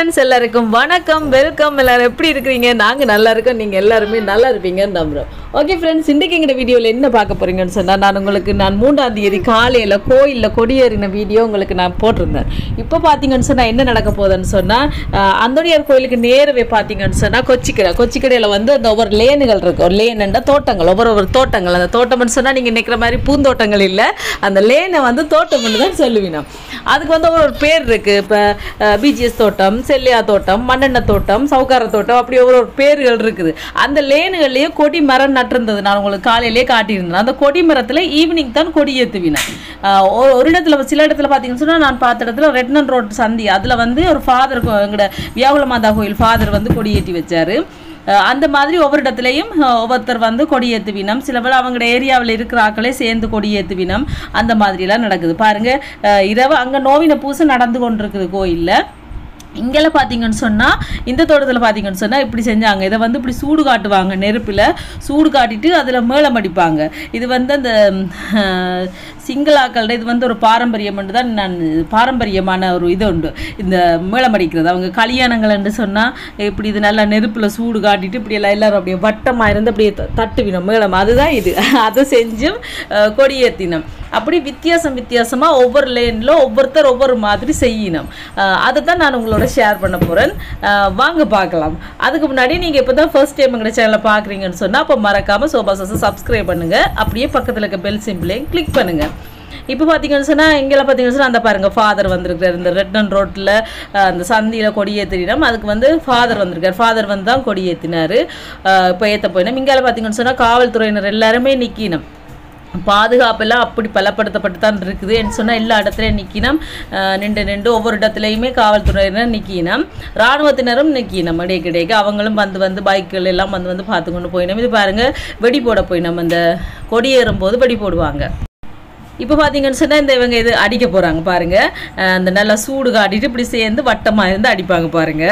friends எல்லாருக்கும் வணக்கம் welcome எல்லாரும் எப்படி இருக்கிறீங்க நாங்கள் நல்லா இருக்கோம் நீங்கள் எல்லாருமே நல்லா இருப்பீங்கன்னு நம்புகிறோம் ஓகே ஃப்ரெண்ட்ஸ் இன்றைக்கி எங்கள் வீடியோவில் என்ன பார்க்க போகிறீங்கன்னு சொன்னால் நான் உங்களுக்கு நான் மூன்றாம் தேதி காலையில் கோயிலில் கொடியேறின வீடியோ உங்களுக்கு நான் போட்டிருந்தேன் இப்போ பார்த்தீங்கன்னு சொன்னால் என்ன நடக்க போகுதுன்னு சொன்னால் அந்தோனியார் கோயிலுக்கு நேரவே பார்த்தீங்கன்னு சொன்னால் கொச்சிக்கடை கொச்சிக்கடையில் வந்து அந்த ஒவ்வொரு லேனுகள் இருக்குது ஒரு லேனுண்டா தோட்டங்கள் ஒவ்வொரு ஒவ்வொரு தோட்டங்கள் அந்த தோட்டம்னு சொன்னால் நீங்கள் நினைக்கிற மாதிரி பூந்தோட்டங்கள் இல்லை அந்த லேனை வந்து தோட்டம்னு தான் சொல்லுவீங்க அதுக்கு வந்து ஒரு ஒரு பேர் இருக்குது இப்போ பிஜிஎஸ் தோட்டம் செல்லியா தோட்டம் மண்ணெண்ணெய் தோட்டம் சவுக்கார தோட்டம் அப்படி ஒரு ஒரு பேர்கள் இருக்குது அந்த லேனுகள்லேயே கொடி மரம் நட்டிருந்தது நான் உங்களுக்கு காலையிலேயே காட்டியிருந்தேன் அந்த கொடி மரத்தில் ஈவினிங் தான் கொடி ஏற்றுவினேன் ஒரு ஒரு இடத்துல சில இடத்துல பார்த்தீங்கன்னு சொன்னால் நான் பார்த்த இடத்துல ரெட்னன் ரோட் சந்தி அதில் வந்து ஒரு ஃபாதர் எங்களோட வியாகுல மாதா கோயில் ஃபாதர் வந்து கொடி ஏற்றி வச்சாரு அஹ் அந்த மாதிரி ஒவ்வொரு இடத்துலையும் அஹ் ஒவ்வொருத்தர் வந்து கொடியேற்றுவினம் சில பேர் அவங்களோட ஏரியாவில் இருக்கிற ஆக்களே சேர்ந்து கொடியேற்றுவினம் அந்த மாதிரிலாம் நடக்குது பாருங்க அஹ் இரவு அங்கே நோவின பூசை நடந்து கொண்டிருக்குது கோயிலில் இங்கெல்லாம் பார்த்தீங்கன்னு சொன்னால் இந்த தோட்டத்தில் பார்த்தீங்கன்னு சொன்னால் இப்படி செஞ்சாங்க இதை வந்து இப்படி சூடு காட்டுவாங்க நெருப்பில் சூடு காட்டிட்டு அதில் மேளம் அடிப்பாங்க இது வந்து அந்த அஹ், சிங்களாக்களோட இது வந்து ஒரு பாரம்பரியம் தான் நான் பாரம்பரியமான ஒரு இது உண்டு இந்த மேளம் அடிக்கிறது அவங்க கல்யாணங்கள் என்று சொன்னால் இப்படி இது நல்லா நெருப்பில் சூடு காட்டிட்டு இப்படி எல்லாம் எல்லாரும் அப்படியே வட்டமாக இருந்து அப்படியே த- தட்டுவினோம் மேளம் அதுதான் இது அதை செஞ்சும் அஹ், கொடியேற்றினோம் அப்படி வித்தியாசம் வித்தியாசமாக ஒவ்வொரு லேனில் ஒவ்வொருத்தர் ஒவ்வொரு மாதிரி செய்யணும் அஹ் அதை தான் நான் உங்களோட ஷேர் பண்ண போகிறேன் வாங்க பார்க்கலாம் அதுக்கு முன்னாடி நீங்கள் இப்போ தான் ஃபர்ஸ்ட் டைம் எங்கள் சேனலை பார்க்குறீங்கன்னு சொன்னால் அப்போ மறக்காமல் சோபா சாஸை சப்ஸ்கிரைப் பண்ணுங்கள் அப்படியே பக்கத்தில் இருக்க பெல் சிம்பிளையும் கிளிக் பண்ணுங்கள் இப்போ பார்த்தீங்கன்னு சொன்னால் இங்கெல்லாம் பார்த்தீங்கன்னு சொன்னால் அந்த பாருங்கள் ஃபாதர் வந்திருக்காரு இந்த ரெட்டன் ரோட்டில் அந்த சந்தியில் கொடியேற்றினோம் அதுக்கு வந்து ஃபாதர் வந்திருக்காரு ஃபாதர் வந்து தான் கொடியேற்றினார் இப்போ ஏற்ற போயினோம் இங்கெல்லாம் பார்த்தீங்கன்னு சொன்னால் காவல்துறையினர் எல்லாருமே நிற்கினோம் பாதுகாப்பெல்லாம் அப்படி பலப்படுத்தப்பட்டு தான் இருக்குது என்று சொன்னால் எல்லா இடத்துலையும் நிற்கினோம் நின்று நின்று ஒவ்வொரு இடத்துலையுமே காவல்துறையினர் நிற்கினோம் இராணுவத்தினரும் நிற்கினோம் இடையே கிடைக்க அவங்களும் வந்து வந்து பைக்குகள் எல்லாம் வந்து வந்து பார்த்து கொண்டு போயினோம் இது பாருங்கள் வெடி போட போயினோம் அந்த கொடியேறும் போது வெடி போடுவாங்க இப்போ பார்த்தீங்கன்னு சொன்னால் இந்த இவங்க இது அடிக்க போகிறாங்க பாருங்க அஹ் அந்த நல்லா சூடு காட்டிட்டு இப்படி சேர்ந்து வட்டமாக இருந்து அடிப்பாங்க பாருங்க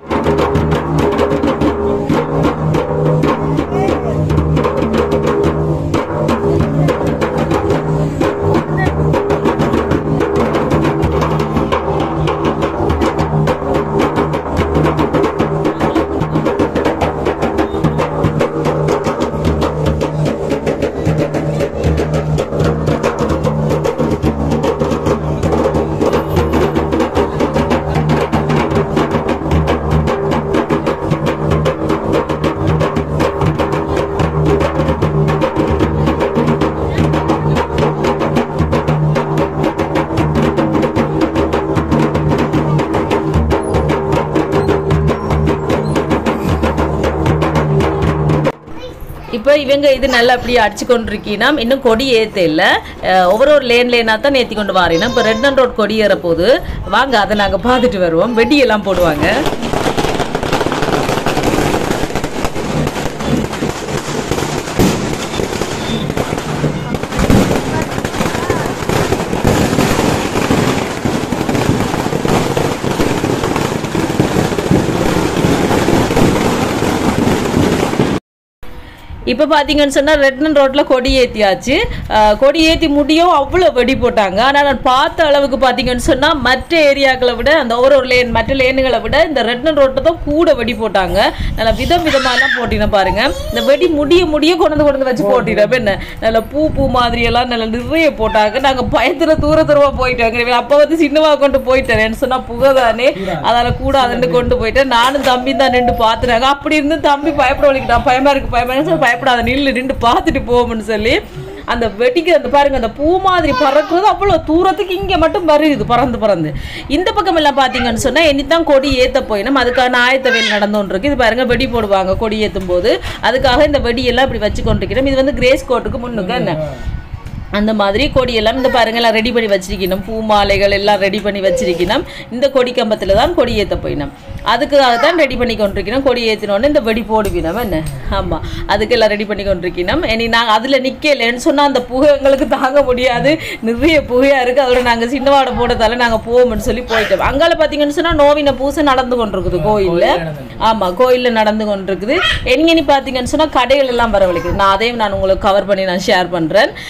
இப்போ இவங்க இது நல்லா அப்படியே அடிச்சு கொண்டிருக்கீங்கன்னா இன்னும் கொடி ஏற்ற இல்லை ஒவ்வொரு ஒரு லேன் லேனாக தான் ஏற்றி கொண்டு வாரீங்கன்னா இப்போ ரெட் அண்ட் ரோட் கொடி ஏற போது வாங்க அதை நாங்கள் பார்த்துட்டு வருவோம் வெடியெல்லாம் போடுவாங்க இப்போ பார்த்தீங்கன்னு சொன்னால் ரெட்னன் ரோட்டில் கொடி ஏற்றியாச்சு அஹ், கொடி ஏற்றி முடியும் அவ்வளோ வெடி போட்டாங்க ஆனால் நான் பார்த்த அளவுக்கு பார்த்தீங்கன்னு சொன்னால் மற்ற ஏரியாக்களை விட அந்த ஒரு ஒரு லேன் மற்ற லேனுகளை விட இந்த ரெட்னன் ரோட்டில் தான் கூட வெடி போட்டாங்க நல்லா விதம் விதமாலாம் போட்டின பாருங்க இந்த வெடி முடிய முடிய கொண்டு வந்து கொண்டு வந்து வச்சு போட்டினோம் என்ன நல்ல பூ பூ மாதிரியெல்லாம் நல்ல நிறைய போட்டாங்க நாங்கள் பயத்துல தூர தூரமாக போயிட்டாங்க அப்போ வந்து சின்னவா கொண்டு போயிட்டேன் என்ன சொன்னால் புகை தானே அதால் கூட அதுன்னு கொண்டு போயிட்டேன் நானும் தம்பி தான் நின்று பார்த்துனாங்க அப்படி இருந்து தம்பி பயப்பட வலிக்கிட்டான் பயமா இருக்கு பயமா இருக்கு சரி, பயப்படாத நில்லு நின்று பார்த்துட்டு போவோம்னு சொல்லி அந்த வெடிக்கிற அந்த பாருங்க அந்த பூ மாதிரி பறக்கிறது அவ்வளோ தூரத்துக்கு இங்கே மட்டும் வருது பறந்து பறந்து இந்த பக்கம் எல்லாம் பார்த்தீங்கன்னு சொன்னால் இனிதான் கொடி ஏற்ற போயினோம் அதுக்கான ஆயத்த வேலை நடந்துகிட்டு இருக்கு இது பாருங்க வெடி போடுவாங்க கொடி ஏற்றும் போது அதுக்காக இந்த வெடியெல்லாம் இப்படி வச்சு கொண்டிருக்கிறோம் இது வந்து கிரேஸ் கோட்டுக்கு முன்னுக்கு என்ன அந்த மாதிரி கொடியெல்லாம் இந்த பாருங்க எல்லாம் ரெடி பண்ணி வச்சிருக்கணும் பூ மாலைகள் எல்லாம் ரெடி பண்ணி வச்சிருக்கணும் இந்த கொடி கம்பத்தில் தான் கொடி ஏற்ற போயினோம் அதுக்காக தான் ரெடி பண்ணி கொண்டிருக்கணும் கொடி ஏற்றினோன்னு இந்த வெடி போடுவினோம் என்ன ஆமாம் அதுக்கு எல்லாம் ரெடி பண்ணி கொண்டிருக்கணும் இனி நாங்கள் அதில் நிற்கலைன்னு சொன்னால் அந்த புகை எங்களுக்கு தாங்க முடியாது நிறைய புகையாக இருக்குது அதோட நாங்கள் சின்னவாடை போட்டதால நாங்கள் போவோம்னு சொல்லி போயிட்டோம் அங்கால பார்த்தீங்கன்னு சொன்னால் நோவின பூசை நடந்து கொண்டிருக்குது கோயிலில் ஆமாம் கோயிலில் நடந்து கொண்டிருக்குது எங்கேனி பார்த்தீங்கன்னு சொன்னால் கடைகள் எல்லாம் வரவழைக்குது நான் அதையும் நான் உங்களுக்கு கவர் பண்ணி நான் ஷேர் பண்ணுறேன் இதில் பாருங்க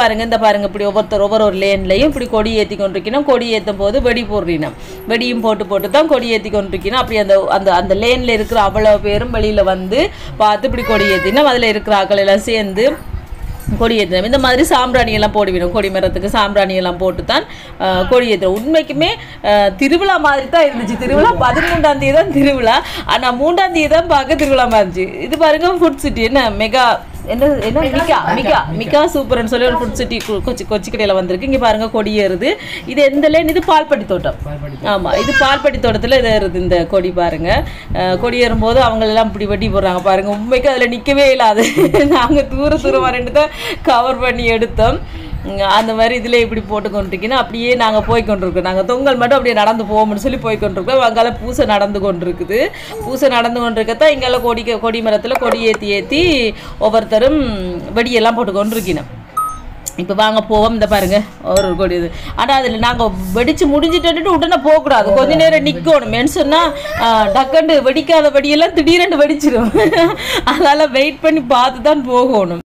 பாருங்க இந்த பாருங்க இப்படி ஒவ்வொருத்தர் ஒவ்வொரு ஒரு லேன்லையும் இப்படி கொடி ஏற்றி கொண்டிருக்கணும் கொடி ஏற்றும் போது வெடி போடுறீனம் வெடியும் போட்டு போட்டு தான் கொடி ஏற்றி கொண்டிருக்கணும் அப்படி அந்த அந்த அந்த லேனில் இருக்கிற அவ்வளோ பேரும் வெளியில் வந்து பார்த்து இப்படி கொடி ஏற்றினோம் அதில் இருக்கிற ஆட்கள் எல்லாம் சேர்ந்து கொடி ஏற்றினோம் இந்த மாதிரி சாம்பிராணி எல்லாம் போடுவிடும் கொடி மரத்துக்கு சாம்பிராணி எல்லாம் போட்டு தான் அஹ், கொடி ஏற்றுறோம் உண்மைக்குமே அஹ், திருவிழா மாதிரி தான் இருந்துச்சு திருவிழா பதிமூன்றாம் தேதி தான் திருவிழா ஆனால் மூன்றாம் தேதி தான் பார்க்க திருவிழா மாதிரி இருந்துச்சு இது பாருங்க ஃபுட் சிட்டி என்ன மெகா என்ன என்ன மிகா மிகா மிகா சூப்பர்னு சொல்லி ஒரு ஃபுட் சிட்டி கொச்சி கொச்சி கடையில் வந்திருக்கு இங்கே பாருங்க கொடி ஏறுது இது எந்த லேன் இது பால்பட்டி தோட்டம் ஆமா இது பால்பட்டி தோட்டத்தில் இது ஏறுது இந்த கொடி பாருங்க அஹ், கொடி ஏறும்போது அவங்க எல்லாம் இப்படி வெட்டி போடுறாங்க பாருங்க உண்மைக்கு அதில் நிற்கவே இல்லாது நாங்க தூர தூரம் வரேன்ட்டு தான் கவர் பண்ணி எடுத்தோம் உம், அந்த மாதிரி இதில் இப்படி போட்டு கொண்டிருக்கீங்கன்னா அப்படியே நாங்கள் போய் கொண்டிருக்கோம் நாங்கள் தொங்கல் மட்டும் அப்படியே நடந்து போவோம்னு சொல்லி போய் கொண்டிருக்கோம் அங்கால பூசை நடந்து கொண்டிருக்குது பூசை நடந்து கொண்டிருக்கத்தான் இங்கால கொடி கொடி மரத்தில் கொடி ஏற்றி ஏற்றி ஒவ்வொருத்தரும் வெடியெல்லாம் போட்டு கொண்டிருக்கணும் இப்போ வாங்க போவோம் இந்த பாருங்க ஒரு ஒரு கொடி இது ஆனால் அதில் நாங்கள் வெடிச்சு முடிஞ்சிட்டு உடனே போகக்கூடாது கொஞ்ச நேரம் நிற்கணும் ஏன்னு சொன்னால் டக்கண்டு வெடிக்காத வெடியெல்லாம் திடீரென்று வெடிச்சிடும் அதனால் வெயிட் பண்ணி பார்த்து தான் போகணும்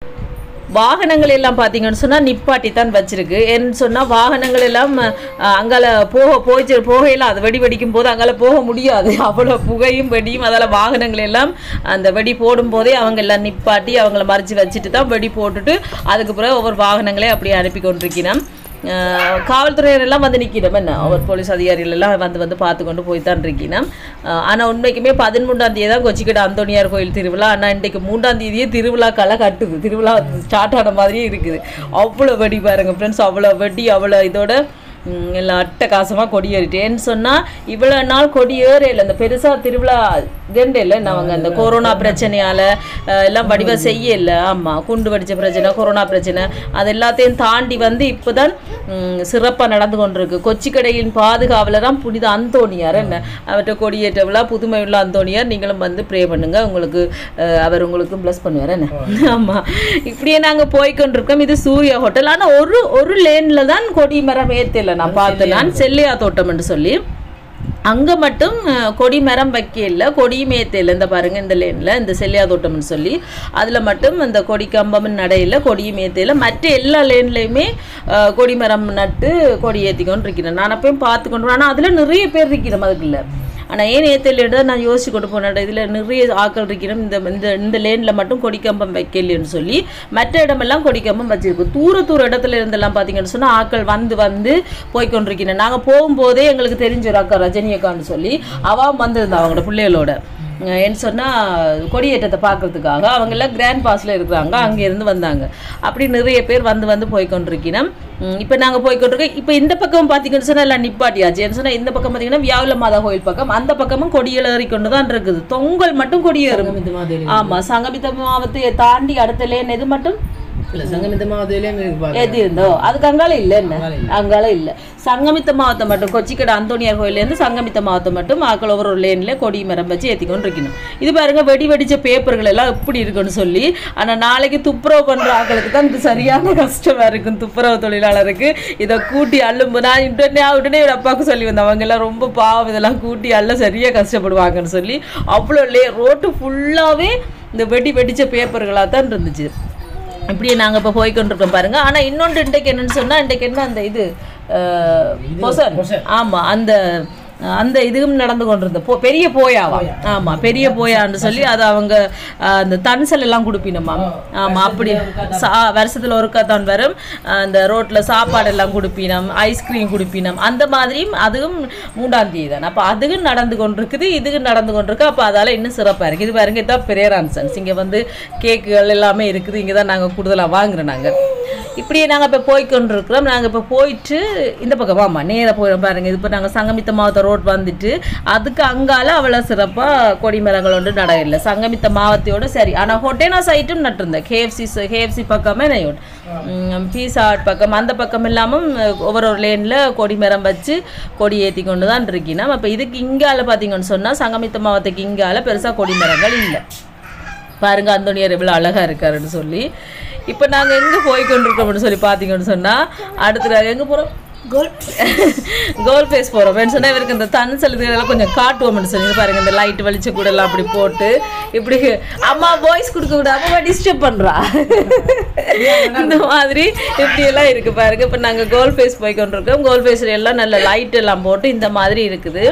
வாகனங்கள் எல்லாம் பார்த்தீங்கன்னு சொன்னால் நிப்பாட்டி தான் வச்சிருக்கு ஏன்னு சொன்னால் வாகனங்கள் எல்லாம் அஹ், அங்கால போக போயிச்சு போகையெல்லாம் அது வெடி வெடிக்கும் போது அங்கால போக முடியாது அவ்வளோ புகையும் வெடியும் அதால் வாகனங்கள் எல்லாம் அந்த வெடி போடும் போதே அவங்க எல்லாம் நிப்பாட்டி அவங்கள மறைச்சு வச்சுட்டு தான் வெடி போட்டுட்டு அதுக்கு பிறகு ஒவ்வொரு வாகனங்களையும் அப்படியே அனுப்பி கொண்டிருக்கிறோம் அஹ், காவல்துறையினர் எல்லாம் வந்து நிற்கிறோம் என்ன ஒவ்வொரு போலீஸ் அதிகாரிகள் எல்லாம் வந்து வந்து பார்த்து கொண்டு போய் தான் இருக்கணும் ஆனால் உண்மைக்குமே பதிமூன்றாம் தேதி தான் கொச்சிக்கடை அந்தோணியார் கோயில் திருவிழா ஆனால் இன்றைக்கு மூன்றாம் தேதியே திருவிழா களை கட்டுது திருவிழா ஸ்டார்ட் ஆன மாதிரியே இருக்குது அவ்வளோ வெடி பாருங்க ஃப்ரெண்ட்ஸ் அவ்வளோ வெடி அவ்வளோ இதோட ம், எல்லாம் அட்டகாசமாக கொடி ஏறிட்டேன்னு சொன்னால் இவ்வளோ நாள் கொடி ஏறையில் இந்த பெருசாக திருவிழா இதுண்டு இல்லை அவங்க அந்த கொரோனா பிரச்சனையால் எல்லாம் வடிவ செய்யல ஆமாம் குண்டு வெடிச்ச பிரச்சனை கொரோனா பிரச்சனை அது எல்லாத்தையும் தாண்டி வந்து இப்போ தான் சிறப்பாக நடந்து கொண்டிருக்கு கொச்சிக்கடையின் பாதுகாவலராம் புனித அந்தோணியார் என்ன அவர்கிட்ட கொடியேற்ற விழா புதுமை உள்ள அந்தோணியார் நீங்களும் வந்து ப்ரே பண்ணுங்க உங்களுக்கு அஹ், அவர் உங்களுக்கு ப்ளஸ் பண்ணுவார் என்ன ஆமாம் இப்படியே நாங்கள் போய்க்கொண்டிருக்கோம் இது சூர்யா ஹோட்டல் ஆனால் ஒரு ஒரு லேனில் தான் கொடி மரம் ஏற்றல நான் பார்த்தேன் நான் செல்லையா தோட்டம் என்று சொல்லி அங்கே மட்டும் அஹ், கொடி மரம் வைக்கல கொடியும் ஏத்தையில் இந்த பாருங்க இந்த லேனில் இந்த செல்லியா தோட்டம்னு சொல்லி அதில் மட்டும் இந்த கொடி கம்பம் நடையில் கொடியும் ஏத்தையில் மற்ற எல்லா லேன்லேயுமே கொடி மரம் நட்டு கொடி ஏற்றிக்கொண்டு இருக்கிறேன் நான் அப்பயும் பார்த்து கொண்டு ஆனால் அதில் நிறைய பேர் இருக்கிறோம் அதுக்குள்ள ஆனால் ஏன் ஏத்தையில் நான் யோசிச்சு கொண்டு போனேன் இதில் நிறைய ஆட்கள் இருக்கிறோம் இந்த இந்த இந்த லேனில் மட்டும் கொடிக்கம்பம் வைக்கலன்னு சொல்லி மற்ற இடமெல்லாம் கொடிக்கம்பம் வச்சிருக்கு தூர தூர இடத்துல இருந்தெல்லாம் பார்த்தீங்கன்னு சொன்னால் ஆட்கள் வந்து வந்து போய் கொண்டிருக்கிறேன் நாங்கள் போகும்போதே எங்களுக்கு தெரிஞ்ச ஒரு அக்கா ரஜினி அக்கான்னு சொல்லி அவன் வந்திருந்தா அவங்களோட பிள்ளைகளோட அஹ் என்ன சொன்னால் கொடியேற்றத்தை பார்க்கறதுக்காக அவங்க எல்லாம் கிராண்ட் பாஸில் இருக்கிறாங்க அங்கேருந்து வந்தாங்க அப்படி நிறைய பேர் வந்து வந்து போய் கொண்டிருக்கிறோம் இப்போ நாங்கள் போய் கொண்டிருக்கோம் இப்போ இந்த பக்கம் பார்த்தீங்கன்னு சொன்னால் எல்லாம் நிப்பாட்டியாச்சு என்ன சொன்னால் இந்த பக்கம் பார்த்தீங்கன்னா வியாவுல மாதா கோயில் பக்கம் அந்த பக்கமும் கொடியேறி கொண்டு தான் இருக்குது தொங்கல் மட்டும் கொடியேறும் இந்த மாதிரி ஆமா சங்கமித்த மாவத்தை தாண்டி அடுத்த லேன் எது மட்டும் இல்ல சங்கமித்த மாவட்டத்திலேயும் இருக்கு பாருங்க எது இருந்தோ அதுக்கு அங்கால இல்ல என்ன அங்கால இல்ல சங்கமித்த மாவட்டம் மட்டும் கொச்சிக்கடை அந்தோனியார் கோயிலேருந்து சங்கமித்த மாவட்டம் மட்டும் ஆக்கள் ஒவ்வொரு ஒரு லேன்ல கொடி மரம் வச்சு ஏற்றிக்கொண்டு இருக்கணும் இது பாருங்க வெடி வெடிச்ச பேப்பர்கள் எல்லாம் எப்படி இருக்குன்னு சொல்லி ஆனா நாளைக்கு துப்புரவு பண்ற ஆக்களுக்கு தான் இது சரியான கஷ்டமா இருக்கும் துப்புரவு தொழிலாளருக்கு இதை கூட்டி அள்ளும் நான் உடனே உடனே என் அப்பாவுக்கு சொல்லி வந்தேன் அவங்க எல்லாம் ரொம்ப பாவம் இதெல்லாம் கூட்டி அள்ள சரியா கஷ்டப்படுவாங்கன்னு சொல்லி அவ்வளோ லே ரோட்டு ஃபுல்லாவே இந்த வெடி வெடிச்ச பேப்பர்களாக தான் இருந்துச்சு இப்படியே நாங்கள் இப்போ போய்க்கொண்டிருக்கோம் பாருங்க ஆனால் இன்னொன்று இன்றைக்கு என்னன்னு சொன்னால் இன்றைக்கு என்ன அந்த இது அஹ், பொசன் ஆமாம் அந்த அந்த இதுவும் நடந்து கொண்டிருந்த போ பெரிய போயாவா ஆமாம் பெரிய போயான்னு சொல்லி அது அவங்க அஹ், அந்த தன்சல் எல்லாம் கொடுப்பினோமா ஆமாம் அப்படி சா வருஷத்தில் ஒருக்கா தான் வரும் அந்த ரோட்டில் சாப்பாடு எல்லாம் கொடுப்பினம் ஐஸ்கிரீம் கொடுப்பினம் அந்த மாதிரியும் அதுவும் மூன்றாம் தேதி தான் அப்போ அதுவும் நடந்து கொண்டிருக்குது இதுவும் நடந்து கொண்டிருக்கு அப்போ அதால் இன்னும் சிறப்பாக இருக்குது இது பாருங்க இதுதான் பிரேரான்சன்ஸ் இங்கே வந்து கேக்குகள் எல்லாமே இருக்குது இங்கே தான் நாங்கள் கூடுதலாக வாங்குறோம் நாங்கள் இப்படியே நாங்கள் இப்போ போய்க்கொண்டிருக்கிறோம் நாங்கள் இப்போ போயிட்டு இந்த பக்கம் ஆமாம் நேராக போயிடும் பாருங்க இது இப்போ நாங்கள் சங்கமித்த மாவட்ட ரோட் வந்துட்டு அதுக்கு அங்கால அவ்வளோ சிறப்பாக கொடி மரங்கள் ஒன்று நட இல்லை சங்கமித்த மாவத்தையோட சரி ஆனால் ஹொட்டேனா சைட்டும் நட்டிருந்தேன் கேஎஃப்சி கேஎஃப்சி பக்கமே நான் பீஸா ஹட் பக்கம் அந்த பக்கம் இல்லாமல் ஒவ்வொரு ஒரு லேனில் கொடி மரம் வச்சு கொடி ஏற்றி கொண்டு தான் இருக்கணும் அப்போ இதுக்கு இங்கால பார்த்தீங்கன்னு சொன்னால் சங்கமித்த மாவட்டத்துக்கு இங்கால பெருசாக கொடி மரங்கள் இல்லை பாருங்க அந்தோனியார் எவ்வளோ அழகாக இருக்காருன்னு சொல்லி இப்போ நாங்கள் எங்கே போய் கொண்டிருக்கோம்னு சொல்லி பார்த்தீங்கன்னு சொன்னால் அடுத்து நாங்கள் எங்கே போகிறோம் கோல் ஃபேஸ் போகிறோம் ஃப்ரெண்ட்ஸ் சொன்னால் இவருக்கு இந்த தன் செலுத்துகளெல்லாம் கொஞ்சம் காட்டுவோம்னு சொல்லி பாருங்க இந்த லைட் வெளிச்ச கூட எல்லாம் அப்படி போட்டு இப்படி அம்மா வாய்ஸ் கொடுக்க விட அம்மா டிஸ்டர்ப் பண்ணுறா இந்த மாதிரி இப்படி எல்லாம் இருக்கு பாருங்க இப்போ நாங்கள் கோல் ஃபேஸ் போய் கொண்டிருக்கோம் கோல் ஃபேஸில் எல்லாம் நல்ல லைட் எல்லாம் போட்டு இந்த மாதிரி இருக்குது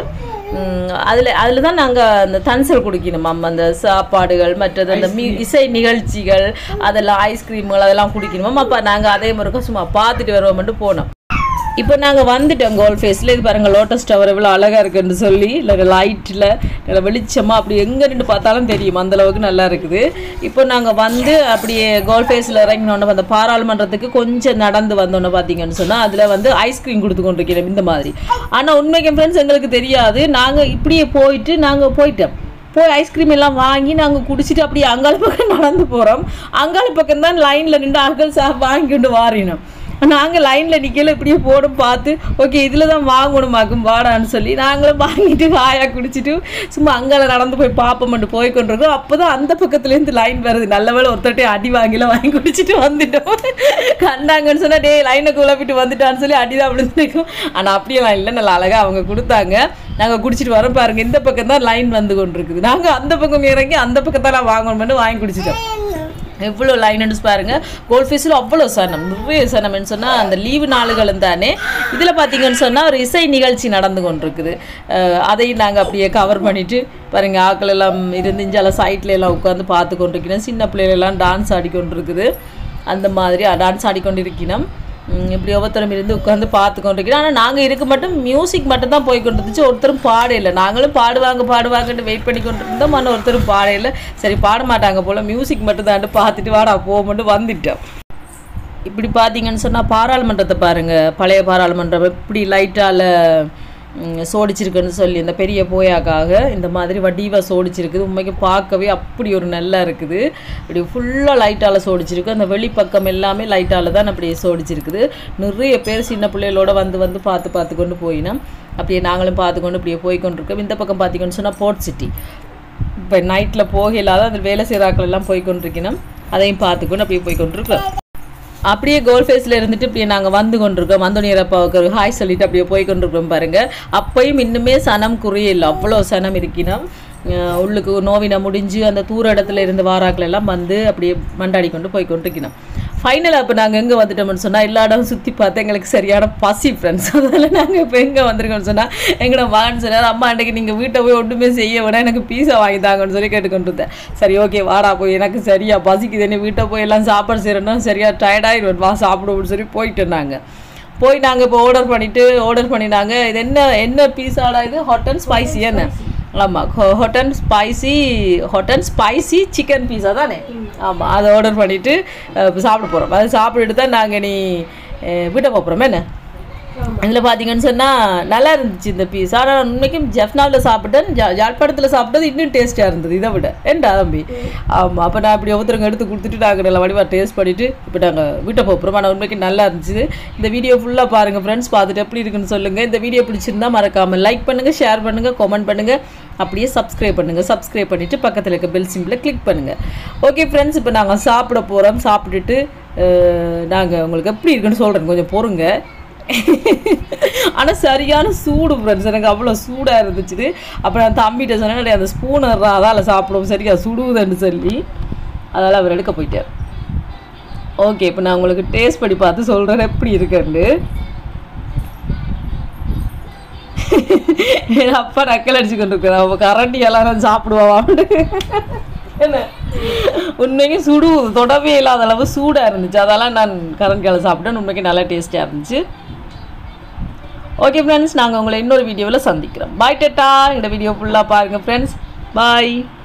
அதில் அதில் தான் நாங்கள் அந்த தன்சல் குடிக்கணும் அம்மா அந்த சாப்பாடுகள் மற்றது அந்த மீ இசை நிகழ்ச்சிகள் அதெல்லாம் ஐஸ்கிரீம்கள் அதெல்லாம் குடிக்கணுமா அப்போ நாங்கள் அதே மாதிரி சும்மா பார்த்துட்டு வருவோம்ட்டு போனோம் இப்போ நாங்கள் வந்துட்டோம் கோல் ஃபேஸில் இது பாருங்கள் லோட்டஸ் டவர் எவ்வளோ அழகாக இருக்குன்னு சொல்லி இல்லை லைட்டில் இல்லை வெளிச்சமாக அப்படி எங்கே நின்று பார்த்தாலும் தெரியும் அந்த அளவுக்கு நல்லா இருக்குது இப்போ நாங்கள் வந்து அப்படியே கோல் ஃபேஸில் இறங்கினோன்னு அந்த பாராளுமன்றத்துக்கு கொஞ்சம் நடந்து வந்தோன்னு பார்த்தீங்கன்னு சொன்னால் அதில் வந்து ஐஸ்கிரீம் கொடுத்து கொண்டிருக்கிறோம் இந்த மாதிரி ஆனால் உண்மைக்கு ஃப்ரெண்ட்ஸ் எங்களுக்கு தெரியாது நாங்கள் இப்படியே போயிட்டு நாங்கள் போயிட்டோம் போய் ஐஸ்கிரீம் எல்லாம் வாங்கி நாங்கள் குடிச்சிட்டு அப்படியே அங்காள பக்கம் நடந்து போகிறோம் அங்காள பக்கம் தான் லைனில் நின்று அகல் சா வாங்கிட்டு வாரினோம் நாங்கள் லைனில் நிற்கல இப்படியே போடும் பார்த்து ஓகே இதில் தான் வாங்கணுமாக்கும் வாடான்னு சொல்லி நாங்களும் வாங்கிட்டு வாயா குடிச்சிட்டு சும்மா அங்கால நடந்து போய் பார்ப்போம்ட்டு போய் கொண்டிருக்கோம் அப்போ தான் அந்த பக்கத்துலேருந்து லைன் வருது நல்ல வேளை ஒருத்தட்டே அடி வாங்கில வாங்கி குடிச்சிட்டு வந்துட்டோம் கண்டாங்கன்னு சொன்னால் டே லைனை குழப்பிட்டு வந்துட்டான்னு சொல்லி அடி தான் விழுந்துருக்கும் ஆனால் அப்படியெல்லாம் இல்லை நல்லா அழகாக அவங்க கொடுத்தாங்க நாங்கள் குடிச்சிட்டு வரோம் பாருங்க இந்த பக்கம் தான் லைன் வந்து கொண்டிருக்குது நாங்கள் அந்த பக்கம் இறங்கி அந்த பக்கத்தெல்லாம் வாங்கணும்னு வாங்கி குடிச்சிட்டோம் எவ்வளோ லைன் பாருங்க கோல்ட் ஃபீஸில் அவ்வளோ சனம் நிறைய சனம்னு சொன்னால் அந்த லீவு நாளுகளும் தானே இதில் பார்த்தீங்கன்னு சொன்னால் ஒரு இசை நிகழ்ச்சி நடந்து கொண்டிருக்குது அஹ் அதையும் நாங்கள் அப்படியே கவர் பண்ணிட்டு பாருங்க ஆக்கள் எல்லாம் இருந்து இஞ்சால சைட்ல எல்லாம் உட்காந்து பார்த்து கொண்டிருக்கிறோம் சின்ன பிள்ளைகள் எல்லாம் டான்ஸ் ஆடிக்கொண்டிருக்குது அந்த மாதிரி டான்ஸ் ஆடிக்கொண்டிருக்கணும் உம் இப்படி ஒவ்வொருத்தரும் இருந்து உட்காந்து பார்த்து கொண்டிருக்கிறோம் ஆனால் நாங்கள் இருக்க மட்டும் மியூசிக் மட்டும் தான் போய் கொண்டிருந்துச்சு ஒருத்தரும் பாடையில நாங்களும் பாடுவாங்க பாடுவாங்கன்னு வெயிட் பண்ணி கொண்டு இருந்தோம் ஆனால் ஒருத்தரும் பாடையில சரி பாட மாட்டாங்க போல் மியூசிக் மட்டும் தான் பார்த்துட்டு வாடா போகும்போது வந்துட்டோம் இப்படி பார்த்தீங்கன்னு சொன்னால் பாராளுமன்றத்தை பாருங்கள் பழைய பாராளுமன்றம் எப்படி லைட்டால் சோடிச்சிருக்குன்னு சொல்லி இந்த பெரிய போயாக்காக இந்த மாதிரி வடிவாக சோடிச்சிருக்குது உண்மைக்கு பார்க்கவே அப்படி ஒரு நல்லா இருக்குது இப்படி ஃபுல்லாக லைட்டால் சோடிச்சிருக்கு அந்த வெளிப்பக்கம் எல்லாமே லைட்டால் தான் அப்படி சோடிச்சிருக்குது நிறைய பேர் சின்ன பிள்ளைகளோட வந்து வந்து பார்த்து பார்த்து கொண்டு போயினோம் அப்படியே நாங்களும் பார்த்து கொண்டு இப்படியே போய் கொண்டிருக்கோம் இந்த பக்கம் பார்த்தீங்கன்னு சொன்னால் போர்ட் சிட்டி இப்போ நைட்டில் போக இல்லாத அந்த வேலை செய்கிறாக்கள் எல்லாம் போய் கொண்டிருக்கணும் அதையும் பார்த்துக்கொண்டு அப்படியே போய் கொண்டிருக்கோம் அப்படியே கோல் ஃபேஸில் இருந்துட்டு இப்படியே நாங்கள் வந்து கொண்டிருக்கோம் மந்தோனியரப்பாவுக்கு ஒரு ஹாய் சொல்லிட்டு அப்படியே போய் கொண்டிருக்கோம் பாருங்க அப்பயும் இன்னுமே சனம் குறையில்லை அவ்வளோ சனம் இருக்கினோம் அஹ் உள்ளுக்கு நோவினை முடிஞ்சு அந்த தூர இடத்துல இருந்து வாராக்கள் எல்லாம் வந்து அப்படியே மண்டாடி கொண்டு போய் கொண்டிருக்கணும் ஃபைனலாக இப்போ நாங்கள் எங்கே வந்துட்டோம்னு சொன்னால் எல்லா இடமும் சுற்றி பார்த்து எங்களுக்கு சரியான பசி ஃப்ரெண்ட்ஸ் அதனால் நாங்கள் இப்போ எங்கே வந்திருக்கோம்னு சொன்னால் எங்கட வான்னு சொன்னார் அம்மா அன்றைக்கு நீங்கள் வீட்டை போய் ஒன்றுமே செய்ய வேணா எனக்கு பீஸா வாங்கி தாங்கன்னு சொல்லி கேட்டுக்கொண்டு இருந்தேன் சரி ஓகே வாடா போய் எனக்கு சரியா பசிக்குது என்ன வீட்டை போய் எல்லாம் சாப்பாடு செய்கிறேன்னா சரியா டயர்டாகிடுவேன் வா சாப்பிடுவோம்னு சொல்லி போயிட்டு நாங்கள் போய் நாங்கள் இப்போ ஆர்டர் பண்ணிவிட்டு ஆர்டர் பண்ணினாங்க இது என்ன என்ன பீஸாடா இது ஹாட் அண்ட் ஸ்பைசி என்ன ஆமாம் hot and spicy hot and spicy chicken pizza தானே ஆமாம் அதை ஆர்டர் பண்ணிவிட்டு சாப்பிட போகிறோம் அதை சாப்பிட்டுட்டு தான் நாங்கள் நீ அஹ், வீட்டை போகிறோம் என்ன இதில் பார்த்தீங்கன்னு சொன்னால் நல்லா இருந்துச்சு இந்த பீஸ் ஆனால் உண்மைக்கும் ஜெஃப்னாவில் சாப்பிட்டேன் ஜா ஜாழ்ப்பாணத்தில் சாப்பிட்டது இன்னும் டேஸ்ட்டாக இருந்தது இதை விட ஏண்டா தம்பி ஆமாம் அப்போ நான் இப்படி ஒவ்வொருத்தருங்க எடுத்து கொடுத்துட்டு நாங்கள் நல்லா வடிவாக டேஸ்ட் பண்ணிவிட்டு இப்போ நாங்கள் வீட்டை போகிறோம் ஆனால் உண்மைக்கு நல்லா இருந்துச்சு இந்த வீடியோ ஃபுல்லாக பாருங்கள் ஃப்ரெண்ட்ஸ் பார்த்துட்டு எப்படி இருக்குன்னு சொல்லுங்கள் இந்த வீடியோ பிடிச்சிருந்தா மறக்காமல் லைக் பண்ணுங்கள் ஷேர் பண்ணுங்கள் கமெண்ட் பண்ணுங்கள் அப்படியே சப்ஸ்கிரைப் பண்ணுங்கள் சப்ஸ்கிரைப் பண்ணிவிட்டு பக்கத்தில் இருக்க பெல் சிம்பிளை கிளிக் பண்ணுங்கள் ஓகே ஃப்ரெண்ட்ஸ் இப்போ நாங்கள் சாப்பிட போகிறோம் சாப்பிட்டுட்டு நாங்கள் உங்களுக்கு எப்படி இருக்குன்னு சொல்கிறேன் கொஞ்சம் பொறுங்க ஆனால் சரியான சூடு ஃப்ரெண்ட்ஸ் எனக்கு அவ்வளோ சூடாக இருந்துச்சு அப்புறம் நான் தம்பிகிட்ட சொன்னேன் அந்த ஸ்பூன் அதால் சாப்பிடுவோம் சரியா சுடுவுதுன்னு சொல்லி அதனால் அவர் எடுக்க போயிட்டார் ஓகே இப்போ நான் உங்களுக்கு டேஸ்ட் பண்ணி பார்த்து சொல்கிறேன் எப்படி இருக்குன்னு என் அப்பா நக்கல் அடிச்சு கொண்டு இருக்கிறான் அவன் கரண்டி எல்லாரும் சாப்பிடுவான் என்ன உண்மைக்கு சுடு தொடவே இல்லாத அளவு சூடாக இருந்துச்சு அதெல்லாம் நான் கரண்டியால் சாப்பிட்டேன் உண்மைக்கு நல்லா டேஸ்டியாக இருந்துச்சு ஓகே ஃப்ரெண்ட்ஸ் நாங்கள் உங்களை இன்னொரு வீடியோவில் சந்திக்கிறோம் பாய் டெட்டா இந்த வீடியோ ஃபுல்லாக பாருங்கள் ஃப்ரெண்ட்ஸ் பாய்